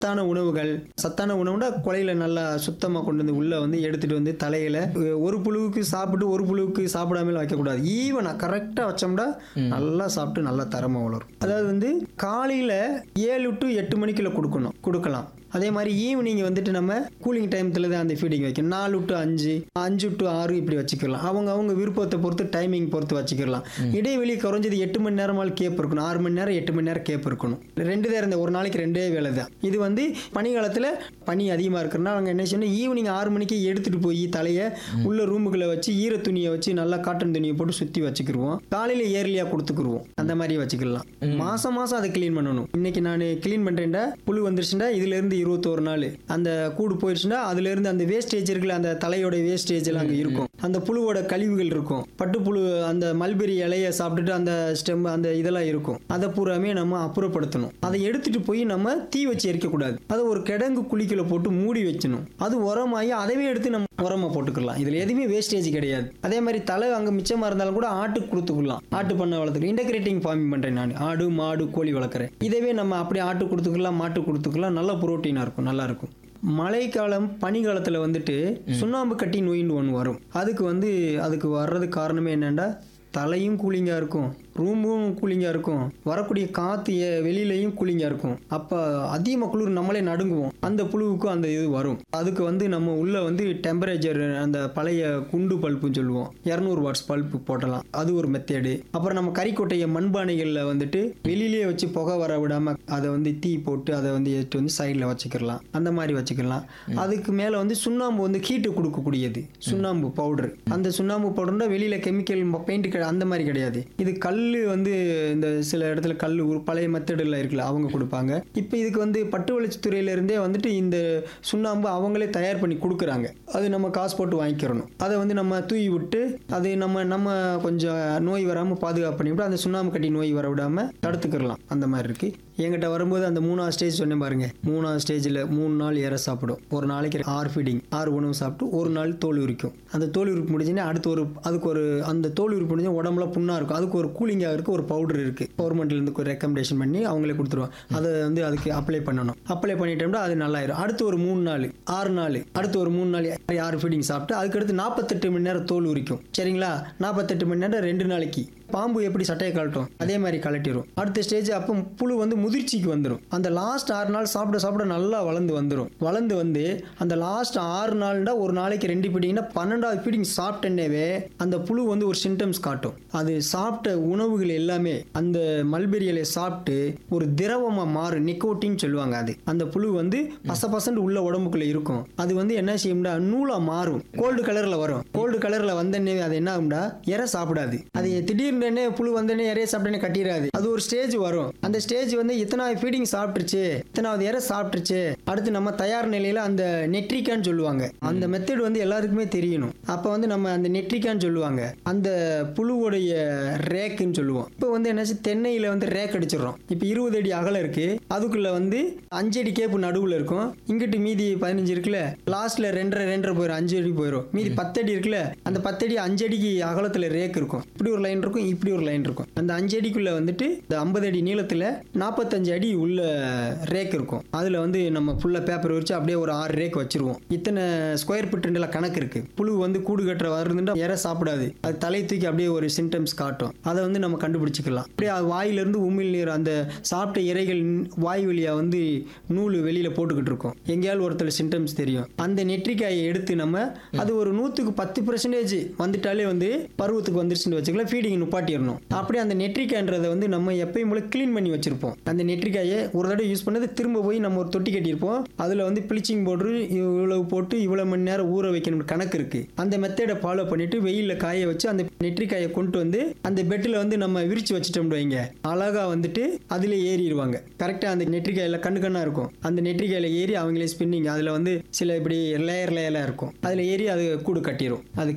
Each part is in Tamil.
சத்தான உணவுகள் சத்தான உணவுனா கொலையில நல்லா சுத்தமாக கொண்டு வந்து உள்ள வந்து எடுத்துட்டு வந்து தலையில ஒரு புழுவுக்கு சாப்பிட்டு ஒரு புழுவுக்கு சாப்பிடாம வைக்கக்கூடாது ஈவனா கரெக்டாக வச்சோம்னா நல்லா சாப்பிட்டு நல்லா தரமாக வளரும் அதாவது வந்து காலையில ஏழு டு எட்டு மணிக்குள்ள கொடுக்கணும் கொடுக்கலாம் அதே மாதிரி ஈவினிங் வந்துட்டு நம்ம கூலிங் டைமத்தில் தான் அந்த ஃபீடிங் வைக்கணும் நாலு டு அஞ்சு அஞ்சு டு ஆறு இப்படி வச்சுக்கலாம் அவங்க அவங்க விருப்பத்தை பொறுத்து டைமிங் பொறுத்து வச்சுக்கலாம் இடைவெளி குறைஞ்சது எட்டு மணி நேரமால் கேப் இருக்கணும் ஆறு மணி நேரம் எட்டு மணி நேரம் கேப் இருக்கணும் ரெண்டு நேரம் இந்த ஒரு நாளைக்கு ரெண்டே வேலை தான் இது வந்து பனிக்காலத்தில் பனி அதிகமாக இருக்கிறனால அவங்க என்ன செய்யணும் ஈவினிங் ஆறு மணிக்கு எடுத்துகிட்டு போய் தலையை உள்ள ரூமுக்குள்ளே வச்சு ஈர துணியை வச்சு நல்லா காட்டன் துணியை போட்டு சுற்றி வச்சுக்கிருவோம் காலையில் ஏர்லியாக கொடுத்துக்குருவோம் அந்த மாதிரி வச்சுக்கலாம் மாதம் மாதம் அதை க்ளீன் பண்ணணும் இன்னைக்கு நான் க்ளீன் பண்ணுறேன்டா புழு வந்துருச்சுன்னா இதுலேருந்து இருபத்தோரு நாள் அந்த கூடு போயிடுச்சுன்னா அதுலேருந்து அந்த வேஸ்டேஜ் இருக்குல்ல அந்த தலையோட வேஸ்டேஜ் எல்லாம் அங்கே இருக்கும் அந்த புழுவோட கழிவுகள் இருக்கும் பட்டுப்புழு அந்த மல்பெரி இலையை சாப்பிட்டுட்டு அந்த ஸ்டெம் அந்த இதெல்லாம் இருக்கும் அதை பூராமே நம்ம அப்புறப்படுத்தணும் அதை எடுத்துட்டு போய் நம்ம தீ வச்சு எரிக்கக்கூடாது அதை ஒரு கிடங்கு குழிக்குள்ள போட்டு மூடி வச்சணும் அது உரமாகி அதவே எடுத்து நம்ம உரமா போட்டுக்கலாம் இதுல எதுவுமே வேஸ்டேஜ் கிடையாது அதே மாதிரி தலை அங்க மிச்சமா இருந்தாலும் கூட ஆட்டுக்கு கொடுத்துக்கலாம் ஆட்டு பண்ண வளர்த்துக்கலாம் இன்டகிரேட்டிங் ஃபார்மிங் பண்றேன் நான் ஆடு மாடு கோழி வளர்க்குறேன் இதவே நம்ம அப்படியே ஆட்டு கொடுத்துக்கலாம் மாட்டு கொடுத்துக்கலாம் நல்ல புரோட்டீனா இருக்கும் நல்லா இருக்கும் மழைக்காலம் பனிக்காலத்தில் வந்துட்டு சுண்ணாம்பு கட்டி நோயின்னு ஒன்று வரும் அதுக்கு வந்து அதுக்கு வர்றதுக்கு காரணமே என்னென்னா தலையும் கூலிங்காக இருக்கும் ரூமும் கூலிங்காக இருக்கும் வரக்கூடிய காற்று வெளியிலையும் கூலிங்காக இருக்கும் அப்போ அதிகமாக குளிர் நம்மளே நடுங்குவோம் அந்த புழுவுக்கும் அந்த இது வரும் அதுக்கு வந்து நம்ம உள்ளே வந்து டெம்பரேச்சர் அந்த பழைய குண்டு பல்ப்புன்னு சொல்லுவோம் இரநூறு வாட்ஸ் பல்ப்பு போட்டலாம் அது ஒரு மெத்தேடு அப்புறம் நம்ம கறிக்கொட்டைய மண்பானைகளில் வந்துட்டு வெளியிலேயே வச்சு புகை வர விடாமல் அதை வந்து தீ போட்டு அதை வந்து எடுத்து வந்து சைடில் வச்சுக்கலாம் அந்த மாதிரி வச்சுக்கலாம் அதுக்கு மேலே வந்து சுண்ணாம்பு வந்து ஹீட்டு கொடுக்கக்கூடியது சுண்ணாம்பு பவுடர் அந்த சுண்ணாம்பு பவுடர்னா வெளியில் கெமிக்கல் பெயிண்ட் அந்த மாதிரி கிடையாது இது கல் வந்து இந்த சில இடத்துல கல் ஒரு பழைய மெத்தடில் இருக்குல்ல அவங்க கொடுப்பாங்க இப்போ இதுக்கு வந்து பட்டு வளர்ச்சித்துறையில இருந்தே வந்துட்டு இந்த சுண்ணாம்பு அவங்களே தயார் பண்ணி கொடுக்குறாங்க அது நம்ம காசு போட்டு வாங்கிக்கிறணும் அதை வந்து நம்ம தூவி விட்டு அது நம்ம நம்ம கொஞ்சம் நோய் வராமல் பாதுகாப்பு பண்ணிவிட்டு அந்த சுண்ணாம்பு கட்டி நோய் வர விடாமல் தடுத்துக்கிறலாம் அந்த மாதிரி இருக்கு என்கிட்ட வரும்போது அந்த மூணாவது ஸ்டேஜ் சொன்னேன் பாருங்க மூணாவது ஸ்டேஜில் மூணு நாள் இற சாப்பிடும் ஒரு நாளைக்கு ஆறு ஃபீடிங் ஆறு உணவு சாப்பிட்டு ஒரு நாள் தோல் உரிக்கும் அந்த தோல் உரிப்பு முடிஞ்சுன்னா அடுத்து ஒரு அதுக்கு ஒரு அந்த தோல் உரிப்பு முடிஞ்சா உடம்புல புண்ணா இருக்கும் அதுக்கு ஒரு கூலிங்காக இருக்கு ஒரு பவுடர் இருக்கு கவர்மெண்ட்லேருந்து ஒரு ரெக்கமெண்டேஷன் பண்ணி அவங்களே கொடுத்துருவாங்க அதை வந்து அதுக்கு அப்ளை பண்ணணும் அப்ளை பண்ணிட்டோம்னா அது நல்லாயிரும் அடுத்து ஒரு மூணு நாள் ஆறு நாள் அடுத்து ஒரு மூணு நாள் ஆறு ஃபீடிங் சாப்பிட்டு அதுக்கடுத்து நாற்பத்தெட்டு மணி நேரம் தோல் உரிக்கும் சரிங்களா நாற்பத்தெட்டு மணி நேரம் ரெண்டு நாளைக்கு பாம்பு எப்படி சட்டையை கழட்டும் அதே மாதிரி கழட்டிடும் அடுத்த ஸ்டேஜ் அப்போ புழு வந்து முதிர்ச்சிக்கு வந்துடும் அந்த லாஸ்ட் ஆறு நாள் சாப்பிட சாப்பிட நல்லா வளர்ந்து வந்துடும் வளர்ந்து வந்து அந்த லாஸ்ட் ஆறு நாள்னா ஒரு நாளைக்கு ரெண்டு ஃபீடிங்னா பன்னெண்டாவது ஃபீடிங் சாப்பிட்டேனேவே அந்த புழு வந்து ஒரு சிம்டம்ஸ் காட்டும் அது சாப்பிட்ட உணவுகள் எல்லாமே அந்த மல்பெரி இலையை சாப்பிட்டு ஒரு திரவமா மாறும் நிக்கோட்டின்னு சொல்லுவாங்க அது அந்த புழு வந்து பச பசண்டு உள்ள உடம்புக்குள்ள இருக்கும் அது வந்து என்ன செய்யும்டா நூலா மாறும் கோல்டு கலர்ல வரும் கோல்டு கலர்ல வந்தனே அது என்ன ஆகும்டா இறை சாப்பிடாது அது திடீர்னு புழு வந்தனே இறைய சாப்பிட்டேனே கட்டிடாது அது ஒரு ஸ்டேஜ் வரும் அந்த ஸ்டேஜ் வந்து இத்தனாவது ஃபீடிங் சாப்பிட்டுருச்சு இத்தனாவது இறை சாப்பிட்டுருச்சு அடுத்து நம்ம தயார் நிலையில அந்த நெட்ரிக்கான்னு சொல்லுவாங்க அந்த மெத்தட் வந்து எல்லாருக்குமே தெரியணும் அப்ப வந்து நம்ம அந்த நெட்ரிக்கான்னு சொல்லுவாங்க அந்த புழுவுடைய ரேக்குன்னு சொல்லுவோம் இப்போ வந்து என்னாச்சு தென்னையில வந்து ரேக் அடிச்சிடுறோம் இப்போ இருபது அடி அகலம் இருக்கு அதுக்குள்ள வந்து அஞ்சு அடி கேப்பு நடுவுல இருக்கும் இங்கிட்டு மீதி பதினஞ்சு இருக்குல்ல லாஸ்ட்ல ரெண்டரை ரெண்டரை போயிடும் அஞ்சு அடி போயிடும் மீதி பத்தடி இருக்குல்ல அந்த பத்தடி அஞ்சு அடிக்கு அகலத்துல ரேக் இருக்கும் இப்படி ஒரு லைன் இருக்கும் இப்படி ஒரு லைன் இருக்கும் அந்த அஞ்சு அடிக்குள்ள வந்துட்டு இந்த ஐம்பது அடி நீளத்துல நாற்பத்தஞ்சு அடி உள்ள ரேக் இருக்கும் அதுல வந்து நம்ம ஃபுல்லா பேப்பர் வச்சு அப்படியே ஒரு ஆறு ரேக் வச்சிருவோம் இத்தனை ஸ்கொயர் ஃபீட்ல கணக்கு இருக்கு புழு வந்து கூடு கட்டுற வருதுன்னா இற சாப்பிடாது அது தலை தூக்கி அப்படியே ஒரு சிம்டம்ஸ் காட்டும் அதை வந்து நம்ம கண்டுபிடிச்சிக்கலாம் அப்படியே அது வாயிலிருந்து உமிழ் நீர் அந்த சாப்பிட்ட இறைகள் வாய் வழியா வந்து நூல் வெளியில போட்டுக்கிட்டு இருக்கும் எங்கேயாவது ஒருத்தர் சிம்டம்ஸ் தெரியும் அந்த நெற்றிக்காயை எடுத்து நம்ம அது ஒரு நூற்றுக்கு பத்து பர்சன்டேஜ் வந்துட்டாலே வந்து பருவத்துக்கு வந்துருச்சுன்னு வச்சுக்கலாம் ஃபீடிங் நிப்பாட்டிடணும் அப்படியே அந்த நெற்றிக்காய்ன்றதை வந்து நம்ம எப்பயும் போல க்ளீன் பண்ணி வச்சிருப்போம் அந்த நெற்றிக்காயை ஒரு தடவை யூஸ் பண்ணது திரும்ப போய் நம்ம ஒரு தொட்டி கட்டியிருப்போம் அதில் வந்து ப்ளீச்சிங் பவுடர் இவ்வளவு போட்டு இவ்வளவு மணி நேரம் ஊற வைக்கணும் கணக்கு இருக்கு அந்த மெத்தடை ஃபாலோ பண்ணிட்டு வெயிலில் காய வச்சு அந்த நெற்றிக்காயை கொண்டு வந்து அந்த பெட்டில் வந்து நம்ம விரிச்சு வச்சுட்டோம்னு வைங்க அழகா வந்துட்டு அதில் ஏறிடுவாங்க கரெக்டாக அந்த நெற்றிக்காயில கண்ணு கண்ணா இருக்கும் அந்த நெற்றிக்காயில ஏறி அவங்களே ஸ்பின்னிங் அதில் வந்து சில இப்படி லேயர் லேயராக இருக்கும் அதில் ஏறி அது கூடு கட்டிடும் அது கட்டி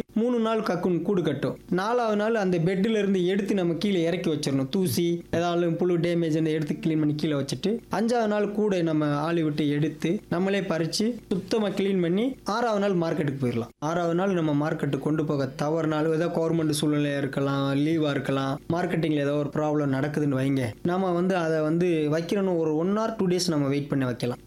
மூணு நாள் கக்குன் கூடு கட்டும் நாலாவது நாள் அந்த பெட்டில் இருந்து எடுத்து நம்ம கீழே இறக்கி வச்சிடணும் தூசி ஏதாவது புழு டேமேஜ் எடுத்து க்ளீன் பண்ணி கீழே வச்சுட்டு அஞ்சாவது நாள் கூடை நம்ம ஆளி விட்டு எடுத்து நம்மளே பறித்து சுத்தமாக க்ளீன் பண்ணி ஆறாவது நாள் மார்க்கெட்டுக்கு போயிடலாம் ஆறாவது நாள் நம்ம மார்க்கெட்டுக்கு கொண்டு போக தவறுனாலும் ஏதோ கவர்மெண்ட் சூழ்நிலையாக இருக்கலாம் லீவாக இருக்கலாம் மார்க்கெட்டிங்கில் ஏதோ ஒரு ப்ராப்ளம் நடக்குதுன்னு வைங்க நம்ம வந்து அதை வந்து வைக்கிறோன்னு ஒரு ஒன் ஆர் டூ டேஸ் நம்ம வெயிட் பண்ணி வைக்கலாம்